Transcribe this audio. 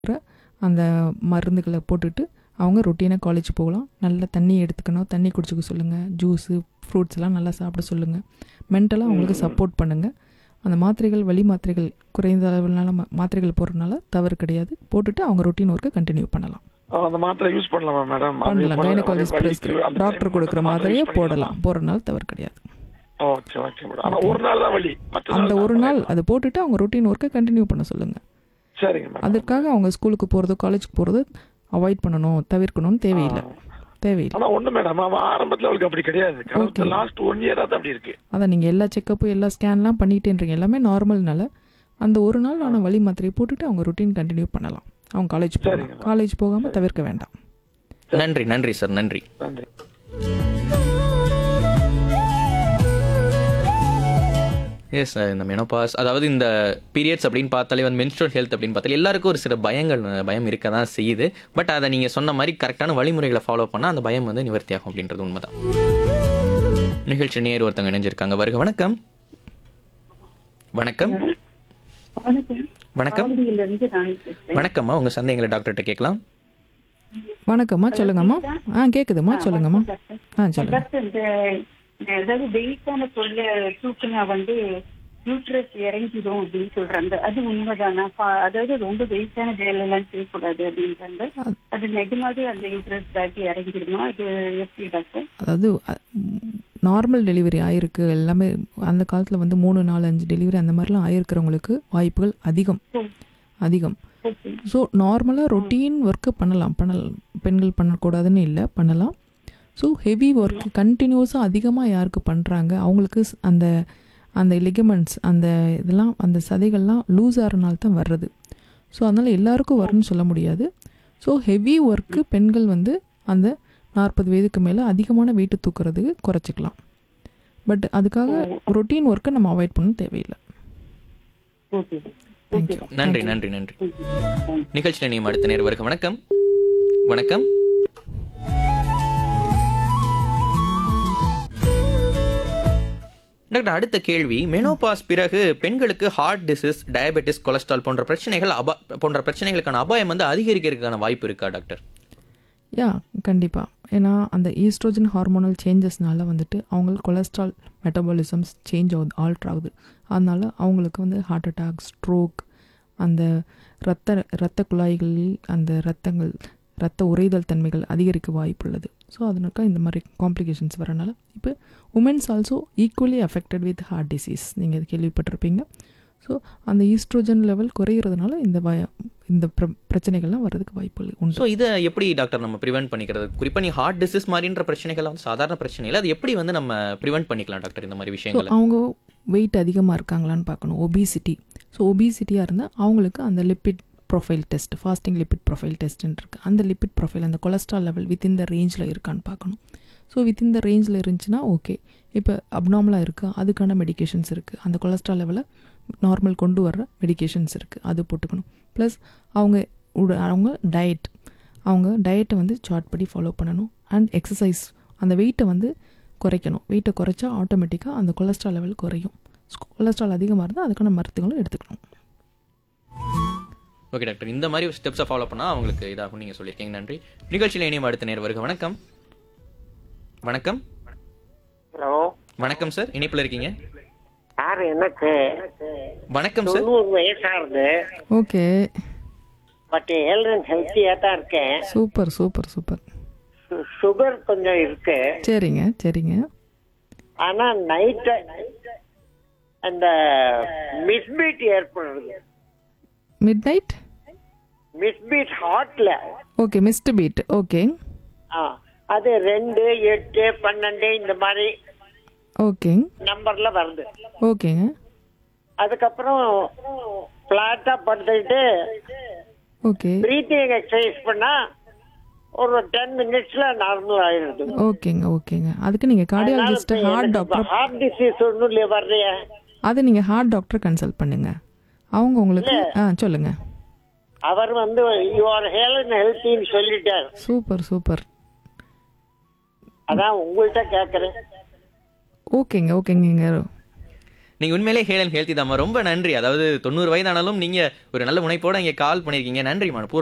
அந்த மருந்துகளை போட்டுட்டு அவங்க ரொட்டீனாக காலேஜ் போகலாம் நல்ல தண்ணி எடுத்துக்கணும் தண்ணி குடிச்சிக்க சொல்லுங்கள் ஜூஸு ஃப்ரூட்ஸ் எல்லாம் நல்லா சாப்பிட சொல்லுங்கள் மென்டலாக அவங்களுக்கு சப்போர்ட் பண்ணுங்கள் அந்த மாத்திரைகள் வலி மாத்திரைகள் குறைந்த அளவிலான மா- மாத்திரைகள் போடுறதுனால தவறு கிடையாது போட்டுட்டு அவங்க ரொட்டீன் ஒர்க்கை கண்டினியூ பண்ணலாம் ஆ, அந்த மாத்திரை யூஸ் பண்ணலாமா மேடம் பண்ணலாம் கைனகாலஜிஸ்ட் ப்ரெஸ்கிரைப் டாக்டர் கொடுக்குற மாதிரியே போடலாம் போடுறதுனால தவறு கிடையாது ஓகே ஓகே மேடம் ஆனா ஒரு நாள் தான் வலி மற்ற அந்த நாள் ஒரு நாள் அதை போட்டுட்டு அவங்க ரொட்டீன் ஒர்க்கை கண்டினியூ பண்ண சொல்லுங்கள் சரிங்க மேடம் அதற்காக அவங்க ஸ்கூலுக்கு போகிறதோ காலேஜுக்கு போகிறதோ அவாய்ட் பண்ணணும் தவிர்க்கணும்னு தேவையில்லை தேவையில்லை ஆனா ஒண்ணு மேடம் அவன் ஆரம்பத்துல அவளுக்கு அப்படி கிடையாது Okay. லாஸ்ட் ஒன் இயரா தான் அப்படி இருக்கு அதான் நீங்கள் எல்லா செக்கப்பும் எல்லா ஸ்கேன்லாம் பண்ணிட்டேன்றீங்க எல்லாமே நார்மல்னால அந்த ஒரு நாள் ஆன வலி மாத்திரையை போட்டுட்டு அவங்க ரொட்டீன் கண்டினியூ பண்ணலாம் அவங்க காலேஜ் போகலாம் சரிங்க. காலேஜ் போகாமல் தவிர்க்க வேண்டாம் நன்றி நன்றி சார் நன்றி நன்றி எஸ் இந்த மெனோபாஸ் அதாவது இந்த பீரியட்ஸ் அப்படின்னு பார்த்தாலே வந்து மென்ஸ்ட்ரல் ஹெல்த் அப்படின்னு பார்த்தாலே எல்லாருக்கும் ஒரு சில பயங்கள் அஹ், பயம் இருக்க தான் செய்யுது பட் அதை நீங்கள் சொன்ன மாதிரி கரெக்டான வழிமுறைகளை ஃபாலோ பண்ணால் அந்த பயம் வந்து நிவர்த்தி ஆகும் அப்படின்றது உண்மைதான் நிகழ்ச்சி நேர் ஒருத்தவங்க இணைஞ்சிருக்காங்க வருக வணக்கம் வணக்கம் வணக்கம் வணக்கம் ஆவடியிலிருந்து நான் பேசுறேன் வணக்கம்மா உங்கள் சந்தேகங்களை டாக்டர்கிட்ட கேட்கலாம் வணக்கம்மா சொல்லுங்கம்மா ஆ கேட்குதும்மா சொல்லுங்கம்மா ஆ சொல்லுங்கள் டாக்டர் இந்த அதாவது வெயிட்டான பொருளை தூக்குனா வந்து யூட்ரஸ் இறங்கிடும் அப்படின்னு சொல்றாங்க அது உண்மைதானா பா- அதாவது ரொம்ப வெயிட்டான வேலையெல்லாம் செய்யக்கூடாது அப்படின்றாங்க அது நிஜமாவே அந்த யூட்ரஸ் பேக் இறங்கிடுமா அது எப்படி டாக்டர் அதாவது நார்மல் டெலிவரி ஆயிருக்கு எல்லாமே அந்த காலத்தில் வந்து மூணு நாலு அஞ்சு டெலிவரி அந்த மாதிரிலாம் ஆயிருக்கிறவங்களுக்கு வாய்ப்புகள் அதிகம் அதிகம் ஓகே ஸோ நார்மலாக ரொட்டீன் ஒர்க்கு பண்ணலாம் பண்ணலாம் பெண்கள் பண்ணக்கூடாதுன்னு இல்லை பண்ணலாம் ஸோ ஹெவி ஒர்க் கண்டினியூஸாக அதிகமாக யாருக்கு பண்ணுறாங்க அவங்களுக்கு ஸ்- அந்த அந்த லிகமெண்ட்ஸ் அந்த இதெல்லாம் அந்த சதைகள்லாம் லூஸ் ஆகிறனால தான் வர்றது ஸோ அதனால் எல்லாருக்கும் வரும்னு சொல்ல முடியாது ஸோ ஹெவி ஒர்க்கு பெண்கள் வந்து அந்த நாற்பது வயதுக்கு மேலே அதிகமான வெயிட்டு தூக்குறதுக்கு குறைச்சிக்கலாம் பட் அதுக்காக ரொட்டீன் ஒர்க்கை நம்ம அவாய்ட் பண்ண தேவையில்லை ஓகே தேங்க்யூ நன்றி நன்றி நன்றி நிகழ்ச்சியில் நீங்கள் அடுத்த நேர் வருக வணக்கம் வணக்கம் டாக்டர் அடுத்த கேள்வி மெனோபாஸ் பிறகு பெண்களுக்கு ஹார்ட் டிசீஸ் டயபெட்டிஸ் கொலஸ்ட்ரால் போன்ற பிரச்சனைகள் அபா போன்ற பிரச்சனைகளுக்கான அபாயம் வந்து அதிகரிக்கிறதுக்கான வாய்ப்பு இருக்கா டாக்டர் யா கண்டிப்பாக ஏன்னா அந்த ஈஸ்ட்ரோஜன் ஹார்மோனல் சேஞ்சஸ்னால வந்துட்டு அவங்களுக்கு கொலஸ்ட்ரால் மெட்டபாலிசம்ஸ் சேஞ்ச் ஆகுது ஆல்ட்ரு ஆகுது அதனால அவங்களுக்கு வந்து ஹார்ட் அட்டாக் ஸ்ட்ரோக் அந்த இரத்த இரத்த குழாய்களில் அந்த இரத்தங்கள் இரத்த உறைதல் தன்மைகள் அதிகரிக்க வாய்ப்புள்ளது ஸோ அதனால இந்த மாதிரி காம்ப்ளிகேஷன்ஸ் வரனால இப்போ women's also equally affected with heart disease நீங்கள் இது கேள்விப்பட்டிருப்பீங்க ஸோ அந்த ஈஸ்ட்ரோஜன் லெவல் குறையிறதுனால இந்த வய இந்த பிர- பிரச்சனைகள்லாம் வர்றதுக்கு வாய்ப்புகள் உண்டு ஸோ இதை எப்படி டாக்டர் நம்ம ப்ரிவென்ட் பண்ணிக்கிறது குறிப்பாக நீ ஹார்ட் டிசீஸ் மாதிரின்ற பிரச்சனைகள் வந்து சாதாரண பிரச்சனை இல்லை அது எப்படி வந்து நம்ம ப்ரிவென்ட் பண்ணிக்கலாம் டாக்டர் இந்த மாதிரி ஸோ விஷயங்களை அவங்க வெயிட் அதிகமாக இருக்காங்களான்னு பார்க்கணும் ஒபிசிட்டி ஸோ ஒபிசிட்டியாக இருந்தால் அவங்களுக்கு அந்த lipid profile test fasting lipid profile டெஸ்ட்னு இருக்குது அந்த லிப்பிட் ப்ரொஃபைல் அந்த கொலஸ்ட்ரால் லெவல் வித்தின் த ரேஞ்சில் இருக்கான்னு பார்க்கணும் ஸோ வித்தின் த ரேஞ்சில் இருந்துச்சுன்னா ஓகே இப்போ அப்நார்மலாக இருக்குது அதுக்கான மெடிகேஷன்ஸ் இருக்குது அந்த கொலஸ்ட்ரால் லெவலை நார்மல் கொண்டு வர்ற மெடிகேஷன்ஸ் இருக்குது அது போட்டுக்கணும் ப்ளஸ் அவங்க உட- அவங்க டயட் அவங்க டயட்டை வந்து சார்ட் படி ஃபாலோ பண்ணணும் அண்ட் எக்ஸசைஸ் அந்த வெயிட்டை வந்து குறைக்கணும் வெயிட்டை குறைச்சா ஆட்டோமேட்டிக்காக அந்த கொலஸ்ட்ரால் லெவல் குறையும் கொலஸ்ட்ரால் அதிகமாக இருந்தால் அதுக்கான மருந்துகளும் எடுத்துக்கணும் ஓகே டாக்டர் இந்த மாதிரி ஸ்டெப்ஸை ஃபாலோ பண்ணால் அவங்களுக்கு இதாகும் நீங்கள் சொல்லியிருக்கீங்க நன்றி நிகழ்ச்சியில் இனியும் அடுத்த நேர் வருக வணக்கம் வணக்கம் ஹலோ வணக்கம் சார் இணைப்பில் இருக்கீங்க சார் எனக்கு வணக்கம் சார் தொண்ணூறு வயசாகுது ஓகே பட் ஹெல்த் அண்ட் ஹெல்த்தியா தான் இருக்கேன் சூப்பர் சூப்பர் சூப்பர் சு- சுகர் கொஞ்சம் இருக்கு சரிங்க சரிங்க ஆனா நைட்டு அந்த மிஸ்பீட் ஏற்படுறது மிட் நைட் மிஸ்பீட் ஹார்ட்ல ஓகே மிஸ்ட் பீட் ஓகே ஆ அது ரெண்டு எட்டு பன்னெண்டு இந்த மாதிரி ஓகே நம்பர்ல வருது ஓகேங்க அதுக்கப்புறம் பிளாட்டா படுத்துக்கிட்டு ஓகே பிரீத்திங் எக்ஸசைஸ் பண்ணா ஒரு டென் மினிட்ஸ்ல நார்மல் ஆயிடுது ஓகேங்க ஓகேங்க அதுக்கு நீங்கள் cardiologist heart doctor heart disease ஒன்றும் இல்லையா வர்றிய அதை நீங்கள் ஹார்ட் டாக்டர் கன்சல்ட் பண்ணுங்க அவங்க உங்களுக்கு ஆ சொல்லுங்கள் அவர் வந்து யூ ஆர் ஹெல்த் ஹெல்த்தின்னு சொல்லிட்டார் சூப்பர் சூப்பர் அதான் உங்கள்கிட்ட கேட்கறேன் ஓகேங்க ஓகேங்க நீங்க உண்மையிலே ஹேல் அண்ட் ஹெல்த்தி தாம்மா ரொம்ப நன்றி அதாவது தொண்ணூறு வயதானாலும் நீங்க ஒரு நல்ல முனைப்போட இங்க கால் பண்ணிருக்கீங்க நன்றிமா பூர்ண